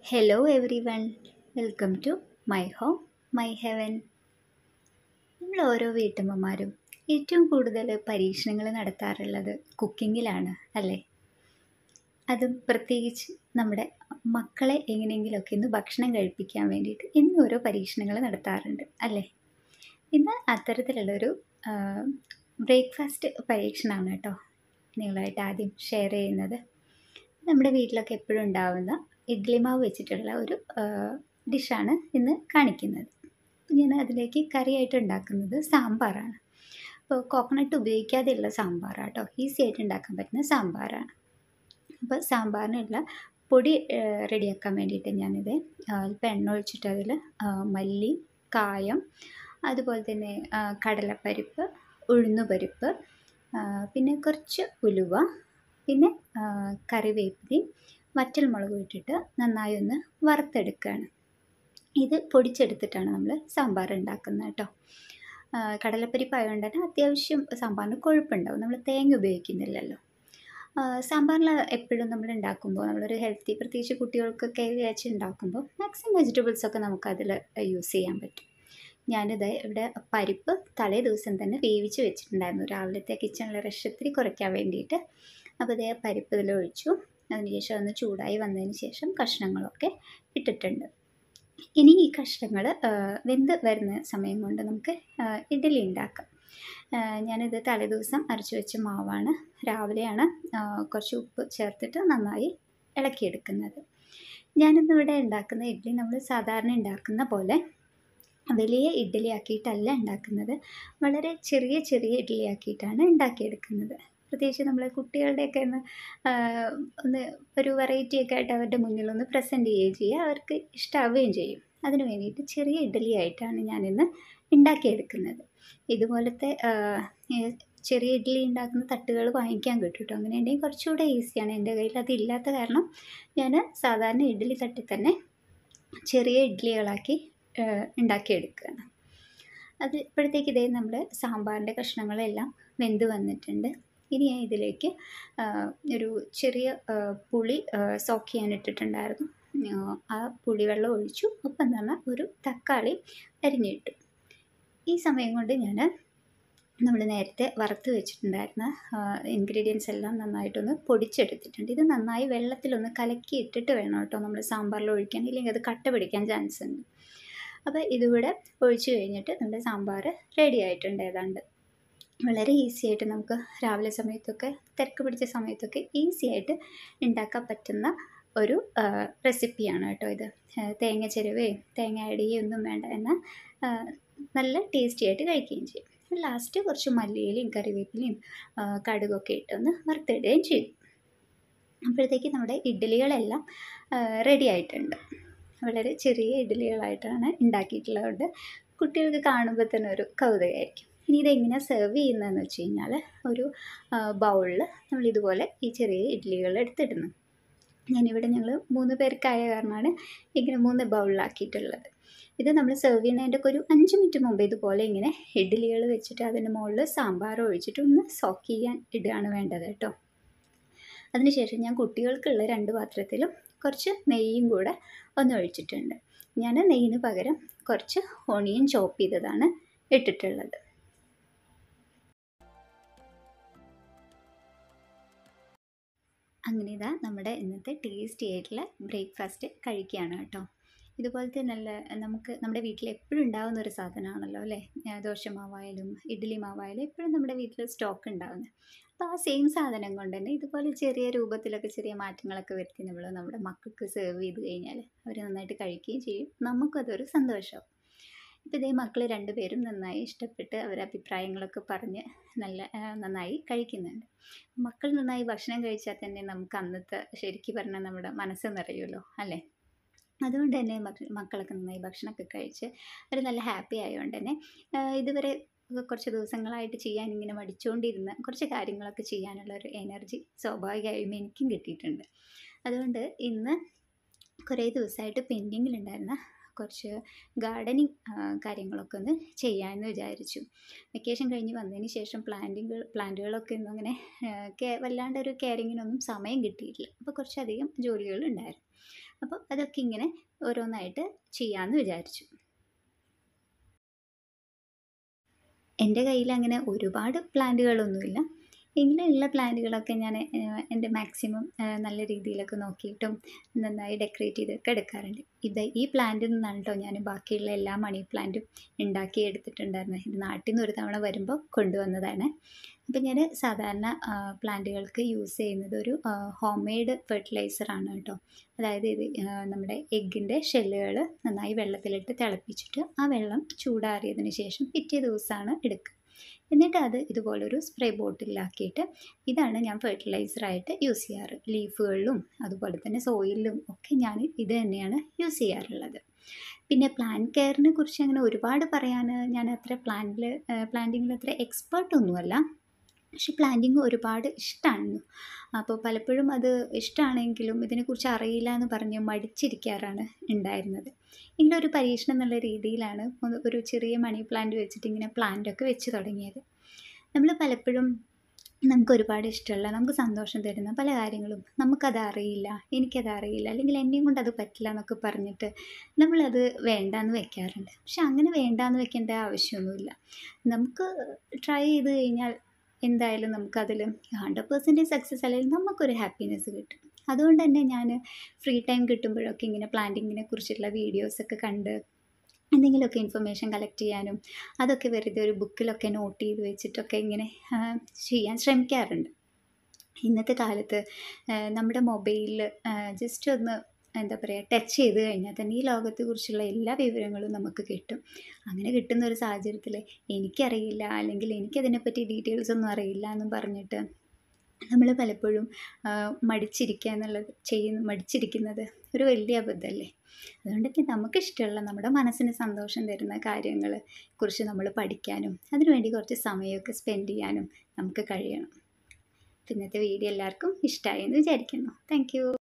hello everyone welcome to my home my heaven നമ്മൾ ഓരോ വീട്ടമ്മമാരും ഏറ്റവും കൂടുതൽ പരീക്ഷണങ്ങൾ നടത്താറുള്ളത് കുക്കിങ്ങിലാണ് അല്ലേ അതും പ്രത്യേകിച്ച് നമ്മുടെ മക്കളെ എങ്ങനെയെങ്കിലുമൊക്കെ ഇന്ന് ഭക്ഷണം കഴിപ്പിക്കാൻ വേണ്ടിയിട്ട് ഇന്ന് ഓരോ പരീക്ഷണങ്ങൾ നടത്താറുണ്ട് അല്ലേ ഇന്ന് അത്തരത്തിലുള്ളൊരു ബ്രേക്ക്ഫാസ്റ്റ് പരീക്ഷണമാണ് കേട്ടോ നിങ്ങളായിട്ട് ആദ്യം ഷെയർ ചെയ്യുന്നത് നമ്മുടെ വീട്ടിലൊക്കെ എപ്പോഴും ഉണ്ടാവുന്ന ഇഡ്ഡലി മാവ് വെച്ചിട്ടുള്ള ഒരു ഡിഷാണ് ഇന്ന് കാണിക്കുന്നത് ഞാൻ അതിലേക്ക് കറിയായിട്ട് ഉണ്ടാക്കുന്നത് സാമ്പാറാണ് അപ്പോൾ കോക്കനട്ട് ഉപയോഗിക്കാതെയുള്ള സാമ്പാറാണ് കേട്ടോ ഈസി ആയിട്ട് ഉണ്ടാക്കാൻ പറ്റുന്ന സാമ്പാറാണ് അപ്പോൾ സാമ്പാറിനുള്ള പൊടി റെഡിയാക്കാൻ വേണ്ടിയിട്ട് ഞാനിത് അല്പം എണ്ണ ഒഴിച്ചിട്ട് അതിൽ മല്ലി കായം അതുപോലെ തന്നെ കടലപ്പരിപ്പ് ഉഴുന്നുപരിപ്പ് പിന്നെ കുറച്ച് ഉലുവ പിന്നെ കറിവേപ്പിലയും വറ്റൽമുളകും ഇട്ടിട്ട് നന്നായി ഒന്ന് വറുത്തെടുക്കുകയാണ് ഇത് പൊടിച്ചെടുത്തിട്ടാണ് നമ്മൾ സാമ്പാർ ഉണ്ടാക്കുന്നത് കേട്ടോ കടലപ്പരിപ്പ് ആയതുകൊണ്ട് തന്നെ അത്യാവശ്യം സാമ്പാറിന് കൊഴുപ്പുണ്ടാവും നമ്മൾ തേങ്ങ ഉപയോഗിക്കുന്നില്ലല്ലോ സാമ്പാറിൽ എപ്പോഴും നമ്മൾ ഉണ്ടാക്കുമ്പോൾ നമ്മളൊരു ഹെൽത്തി പ്രത്യേകിച്ച് കുട്ടികൾക്കൊക്കെ വെച്ച് ഉണ്ടാക്കുമ്പോൾ മാക്സിമം വെജിറ്റബിൾസ് ഒക്കെ നമുക്കതിൽ യൂസ് ചെയ്യാൻ പറ്റും ഞാനിത് ഇവിടെ പരിപ്പ് തലേ ദിവസം തന്നെ വേവിച്ച് വെച്ചിട്ടുണ്ടായിരുന്നു രാവിലത്തെ കിച്ചണിലെ റഷത്തിരി കുറയ്ക്കാൻ വേണ്ടിയിട്ട് അപ്പോൾ ഇതേ പരിപ്പ് ഇതിൽ ഒഴിച്ചു അതിനുശേഷം ഒന്ന് ചൂടായി വന്നതിന് ശേഷം കഷ്ണങ്ങളൊക്കെ ഇട്ടിട്ടുണ്ട് ഇനി ഈ കഷ്ണങ്ങൾ വെന്ത് വരുന്ന സമയം കൊണ്ട് നമുക്ക് ഇഡ്ഡലി ഉണ്ടാക്കാം ഞാനിത് തലേദിവസം അരച്ചു വെച്ച മാവാണ് രാവിലെയാണ് കുറച്ച് ഉപ്പ് ചേർത്തിട്ട് നന്നായി ഇളക്കിയെടുക്കുന്നത് ഞാനിന്നിവിടെ ഉണ്ടാക്കുന്ന ഇഡ്ഡലി നമ്മൾ സാധാരണ ഉണ്ടാക്കുന്ന പോലെ വലിയ ഇഡ്ഡലി ആക്കിയിട്ടല്ല ഉണ്ടാക്കുന്നത് വളരെ ചെറിയ ചെറിയ ഇഡ്ഡലി ആക്കിയിട്ടാണ് ഉണ്ടാക്കിയെടുക്കുന്നത് പ്രത്യേകിച്ച് നമ്മൾ കുട്ടികളുടെയൊക്കെ ഒന്ന് ഒന്ന് ഒരു വെറൈറ്റി ഒക്കെ ആയിട്ട് അവരുടെ മുന്നിൽ ഒന്ന് പ്രസൻറ്റ് ചെയ്യുകയും ചെയ്യുക അവർക്ക് ഇഷ്ടാവുകയും ചെയ്യും അതിന് വേണ്ടിയിട്ട് ചെറിയ ഇഡ്ഡലി ആയിട്ടാണ് ഞാനിന്ന് ഉണ്ടാക്കിയെടുക്കുന്നത് ഇതുപോലത്തെ ചെറിയ ഇഡ്ഡലി ഉണ്ടാക്കുന്ന തട്ടുകൾ വാങ്ങിക്കാൻ കിട്ടും കേട്ടോ അങ്ങനെ ഉണ്ടെങ്കിൽ കുറച്ചുകൂടെ ഈസിയാണ് എൻ്റെ കയ്യിൽ അതില്ലാത്ത കാരണം ഞാൻ സാധാരണ ഇഡ്ഡലി തട്ടിൽ തന്നെ ചെറിയ ഇഡ്ഡലികളാക്കി ഉണ്ടാക്കിയെടുക്കുകയാണ് അത് ഇപ്പോഴത്തേക്ക് ഇതേ നമ്മുടെ സാമ്പാറിൻ്റെ കഷ്ണങ്ങളെല്ലാം വെന്ത് വന്നിട്ടുണ്ട് ഇനി ഞാൻ ഇതിലേക്ക് ഒരു ചെറിയ പുളി സോക്ക് ചെയ്യാൻ ഇട്ടിട്ടുണ്ടായിരുന്നു ആ പുളിവെള്ളം ഒഴിച്ചു ഒപ്പം തന്നെ ഒരു തക്കാളി അരിഞ്ഞിട്ടു ഈ സമയം കൊണ്ട് ഞാൻ നമ്മൾ നേരത്തെ വറുത്ത് വെച്ചിട്ടുണ്ടായിരുന്ന ഇൻഗ്രീഡിയൻസ് എല്ലാം നന്നായിട്ടൊന്ന് പൊടിച്ചെടുത്തിട്ടുണ്ട് ഇത് നന്നായി വെള്ളത്തിലൊന്ന് കലക്കി ഇട്ടിട്ട് വേണം കേട്ടോ നമ്മൾ സാമ്പാറിൽ ഒഴിക്കാൻ ഇല്ലെങ്കിൽ അത് കട്ട പിടിക്കാൻ ചാൻസ് ഉണ്ട് അപ്പോൾ ഇതുകൂടെ ഒഴിച്ചു കഴിഞ്ഞിട്ട് നമ്മുടെ സാമ്പാർ റെഡി ആയിട്ടുണ്ട് ഏതാണ്ട് വളരെ ഈസി ആയിട്ട് നമുക്ക് രാവിലെ സമയത്തൊക്കെ തിരക്ക് പിടിച്ച സമയത്തൊക്കെ ഈസി ആയിട്ട് ഉണ്ടാക്കാൻ പറ്റുന്ന ഒരു റെസിപ്പിയാണ് കേട്ടോ ഇത് തേങ്ങ ചിരവേ തേങ്ങ അടിയോ ഒന്നും വേണ്ട എന്നാൽ നല്ല ടേസ്റ്റി ആയിട്ട് കഴിക്കുകയും ചെയ്യും ലാസ്റ്റ് കുറച്ച് മല്ലിയിലയും കറിവേപ്പിലയും കടുകൊക്കെ ഇട്ടൊന്ന് വറുത്തിടുകയും ചെയ്യും അപ്പോഴത്തേക്ക് നമ്മുടെ ഇഡ്ഡലികളെല്ലാം റെഡി ആയിട്ടുണ്ട് വളരെ ചെറിയ ഇഡ്ഡലികളായിട്ടാണ് ഉണ്ടാക്കിയിട്ടുള്ളത് കുട്ടികൾക്ക് കാണുമ്പോൾ തന്നെ ഒരു കൗതുകമായിരിക്കും ഇനി ഇതെങ്ങനെയാണ് സെർവ് ചെയ്യുന്നതെന്ന് വെച്ച് കഴിഞ്ഞാൽ ഒരു ബൗളിൽ നമ്മൾ ഇതുപോലെ ഈ ചെറിയ ഇഡ്ഡലികൾ എടുത്തിടുന്നു ഞാനിവിടെ ഞങ്ങൾ മൂന്ന് പേർക്കായ കാരണമാണ് ഇങ്ങനെ മൂന്ന് ബൗളിലാക്കിയിട്ടുള്ളത് ഇത് നമ്മൾ സെർവ് ചെയ്യുന്നതിൻ്റെ ഒരു അഞ്ച് മിനിറ്റ് മുമ്പ് ഇതുപോലെ ഇങ്ങനെ ഇഡ്ഡലികൾ വെച്ചിട്ട് അതിൻ്റെ മുകളിൽ സാമ്പാർ ഒഴിച്ചിട്ട് ഒന്ന് സോക്ക് ചെയ്യാൻ ഇടുകയാണ് വേണ്ടത് കേട്ടോ അതിനുശേഷം ഞാൻ കുട്ടികൾക്കുള്ള രണ്ട് പാത്രത്തിലും കുറച്ച് നെയ്യും കൂടെ ഒന്ന് ഒഴിച്ചിട്ടുണ്ട് ഞാൻ നെയ്യിന് പകരം കുറച്ച് ഓണിയൻ ചോപ്പ് ചെയ്തതാണ് ഇട്ടിട്ടുള്ളത് അങ്ങനെ ഇതാ നമ്മുടെ ഇന്നത്തെ ടേസ്റ്റി ആയിട്ടുള്ള ബ്രേക്ക്ഫാസ്റ്റ് കഴിക്കുകയാണ് കേട്ടോ ഇതുപോലത്തെ നല്ല നമുക്ക് നമ്മുടെ വീട്ടിൽ എപ്പോഴും ഉണ്ടാകുന്ന ഒരു സാധനമാണല്ലോ അല്ലേ ദോശമാവായാലും ഇഡ്ഡലി മാവായാലും എപ്പോഴും നമ്മുടെ വീട്ടിൽ സ്റ്റോക്ക് ഉണ്ടാകുന്നത് അപ്പോൾ ആ സെയിം സാധനം കൊണ്ട് തന്നെ ഇതുപോലെ ചെറിയ രൂപത്തിലൊക്കെ ചെറിയ മാറ്റങ്ങളൊക്കെ വരുത്തി നമ്മൾ നമ്മുടെ മക്കൾക്ക് സെർവ് ചെയ്ത് കഴിഞ്ഞാൽ അവർ നന്നായിട്ട് കഴിക്കുകയും ചെയ്യും നമുക്കതൊരു സന്തോഷമാവും ഇപ്പോൾ ഇതേ മക്കൾ രണ്ടുപേരും നന്നായി ഇഷ്ടപ്പെട്ട് അവരുടെ അഭിപ്രായങ്ങളൊക്കെ പറഞ്ഞ് നല്ല നന്നായി കഴിക്കുന്നുണ്ട് മക്കൾ നന്നായി ഭക്ഷണം കഴിച്ചാൽ തന്നെ നമുക്ക് അന്നത്തെ ശരിക്കും പറഞ്ഞാൽ നമ്മുടെ മനസ്സ് നിറയുമല്ലോ അല്ലേ അതുകൊണ്ട് തന്നെ മക്കളൊക്കെ നന്നായി ഭക്ഷണമൊക്കെ കഴിച്ച് അവർ നല്ല ഹാപ്പി ആയതുകൊണ്ട് തന്നെ ഇതുവരെ കുറച്ച് ദിവസങ്ങളായിട്ട് ചെയ്യാൻ ഇങ്ങനെ മടിച്ചുകൊണ്ടിരുന്ന കുറച്ച് കാര്യങ്ങളൊക്കെ ചെയ്യാനുള്ള ഒരു എനർജി സ്വാഭാവികമായും എനിക്കും കിട്ടിയിട്ടുണ്ട് അതുകൊണ്ട് ഇന്ന് കുറേ ദിവസമായിട്ട് പെൻഡിങ്ങിലുണ്ടായിരുന്ന കുറച്ച് ഗാർഡനിങ് കാര്യങ്ങളൊക്കെ ഒന്ന് ചെയ്യാമെന്ന് വിചാരിച്ചു വെക്കേഷൻ കഴിഞ്ഞ് വന്നതിന് ശേഷം പ്ലാന്റുകൾ പ്ലാന്റുകളൊക്കെ ഒന്നും അങ്ങനെ കെ വല്ലാണ്ടൊരു കെയറിങ്ങിനൊന്നും സമയം കിട്ടിയിട്ടില്ല അപ്പോൾ കുറച്ചധികം ജോലികൾ ഉണ്ടായിരുന്നു അപ്പോൾ അതൊക്കെ ഇങ്ങനെ ഓരോന്നായിട്ട് ചെയ്യാമെന്ന് വിചാരിച്ചു എൻ്റെ കയ്യിൽ അങ്ങനെ ഒരുപാട് പ്ലാന്റുകളൊന്നുമില്ല എങ്കിലും ഉള്ള പ്ലാന്റുകളൊക്കെ ഞാൻ എൻ്റെ മാക്സിമം നല്ല രീതിയിലൊക്കെ നോക്കിയിട്ടും നന്നായി ഡെക്കറേറ്റ് ചെയ്തൊക്കെ എടുക്കാറുണ്ട് ഇത് ഈ പ്ലാന്റിൽ നിന്നാണ് കേട്ടോ ഞാൻ ബാക്കിയുള്ള എല്ലാ മണി പ്ലാന്റും ഉണ്ടാക്കി എടുത്തിട്ടുണ്ടായിരുന്നത് ഇത് നാട്ടിൽ നിന്ന് ഒരു തവണ വരുമ്പോൾ കൊണ്ടുവന്നതാണ് അപ്പം ഞാൻ സാധാരണ പ്ലാന്റുകൾക്ക് യൂസ് ചെയ്യുന്നത് ഒരു ഹോം മെയ്ഡ് ഫെർട്ടിലൈസറാണ് കേട്ടോ അതായത് ഇത് നമ്മുടെ എഗ്ഗിൻ്റെ ഷെല്ലുകൾ നന്നായി വെള്ളത്തിലിട്ട് തിളപ്പിച്ചിട്ട് ആ വെള്ളം ചൂടാറിയതിന് ശേഷം പിറ്റേ ദിവസമാണ് എടുക്കുക എന്നിട്ട് അത് ഇതുപോലൊരു സ്പ്രേ ബോട്ടിലാക്കിയിട്ട് ഇതാണ് ഞാൻ ഫെർട്ടിലൈസറായിട്ട് യൂസ് ചെയ്യാറ് ലീഫുകളിലും അതുപോലെ തന്നെ സോയിലിലും ഒക്കെ ഞാൻ ഇത് തന്നെയാണ് യൂസ് ചെയ്യാറുള്ളത് പിന്നെ പ്ലാന്റ് കെയറിനെ കുറിച്ച് അങ്ങനെ ഒരുപാട് പറയാൻ ഞാൻ അത്ര പ്ലാന്റിൽ പ്ലാന്റിങ്ങിൽ അത്ര എക്സ്പേർട്ടൊന്നുമല്ല പക്ഷെ പ്ലാന്റിങ് ഒരുപാട് ഇഷ്ടമാണ് അപ്പോൾ പലപ്പോഴും അത് ഇഷ്ടമാണെങ്കിലും ഇതിനെക്കുറിച്ച് അറിയില്ല എന്ന് പറഞ്ഞ് മടിച്ചിരിക്കാറാണ് ഉണ്ടായിരുന്നത് എങ്കിലും ഒരു പരീക്ഷണം എന്നുള്ള രീതിയിലാണ് ഒരു ചെറിയ മണി പ്ലാന്റ് വെച്ചിട്ട് ഇങ്ങനെ പ്ലാന്റൊക്കെ വെച്ച് തുടങ്ങിയത് നമ്മൾ പലപ്പോഴും നമുക്ക് ഒരുപാട് ഇഷ്ടമുള്ള നമുക്ക് സന്തോഷം തരുന്ന പല കാര്യങ്ങളും നമുക്കത് അറിയില്ല എനിക്കത് അറിയില്ല അല്ലെങ്കിൽ എന്നെയും കൊണ്ട് അത് പറ്റില്ല എന്നൊക്കെ പറഞ്ഞിട്ട് നമ്മളത് വേണ്ടാന്ന് വെക്കാറുണ്ട് പക്ഷെ അങ്ങനെ വേണ്ടാന്ന് വെക്കേണ്ട ആവശ്യമൊന്നുമില്ല നമുക്ക് ട്രൈ ചെയ്ത് കഴിഞ്ഞാൽ എന്തായാലും നമുക്കതിൽ ഹൺഡ്രഡ് പെർസെൻറ്റേജ് സക്സസ് അല്ലെങ്കിൽ നമുക്കൊരു ഹാപ്പിനെസ് കിട്ടും അതുകൊണ്ട് തന്നെ ഞാൻ ഫ്രീ ടൈം കിട്ടുമ്പോഴൊക്കെ ഇങ്ങനെ പ്ലാന്റിങ്ങിനെ കുറിച്ചുള്ള വീഡിയോസൊക്കെ കണ്ട് എന്തെങ്കിലുമൊക്കെ ഇൻഫർമേഷൻ കളക്ട് ചെയ്യാനും അതൊക്കെ വെറുതെ ഒരു ബുക്കിലൊക്കെ നോട്ട് ചെയ്ത് വെച്ചിട്ടൊക്കെ ഇങ്ങനെ ചെയ്യാൻ ശ്രമിക്കാറുണ്ട് ഇന്നത്തെ കാലത്ത് നമ്മുടെ മൊബൈലിൽ ജസ്റ്റ് ഒന്ന് എന്താ പറയുക ടച്ച് ചെയ്ത് കഴിഞ്ഞാൽ തന്നെ ഈ ലോകത്തെക്കുറിച്ചുള്ള എല്ലാ വിവരങ്ങളും നമുക്ക് കിട്ടും അങ്ങനെ കിട്ടുന്ന ഒരു സാഹചര്യത്തിൽ എനിക്കറിയില്ല അല്ലെങ്കിൽ എനിക്കതിനെപ്പറ്റി ഡീറ്റെയിൽസ് ഒന്നും അറിയില്ല എന്നും പറഞ്ഞിട്ട് നമ്മൾ പലപ്പോഴും മടിച്ചിരിക്കുക എന്നുള്ളത് ചെയ്യുന്ന മടിച്ചിരിക്കുന്നത് ഒരു വലിയ അബദ്ധമല്ലേ അതുകൊണ്ട് തന്നെ നമുക്കിഷ്ടമുള്ള നമ്മുടെ മനസ്സിന് സന്തോഷം തരുന്ന കാര്യങ്ങൾ കുറിച്ച് നമ്മൾ പഠിക്കാനും അതിനുവേണ്ടി കുറച്ച് സമയമൊക്കെ സ്പെൻഡ് ചെയ്യാനും നമുക്ക് കഴിയണം ഇന്നത്തെ വീഡിയോ എല്ലാവർക്കും ഇഷ്ടമായി എന്ന് വിചാരിക്കുന്നു താങ്ക്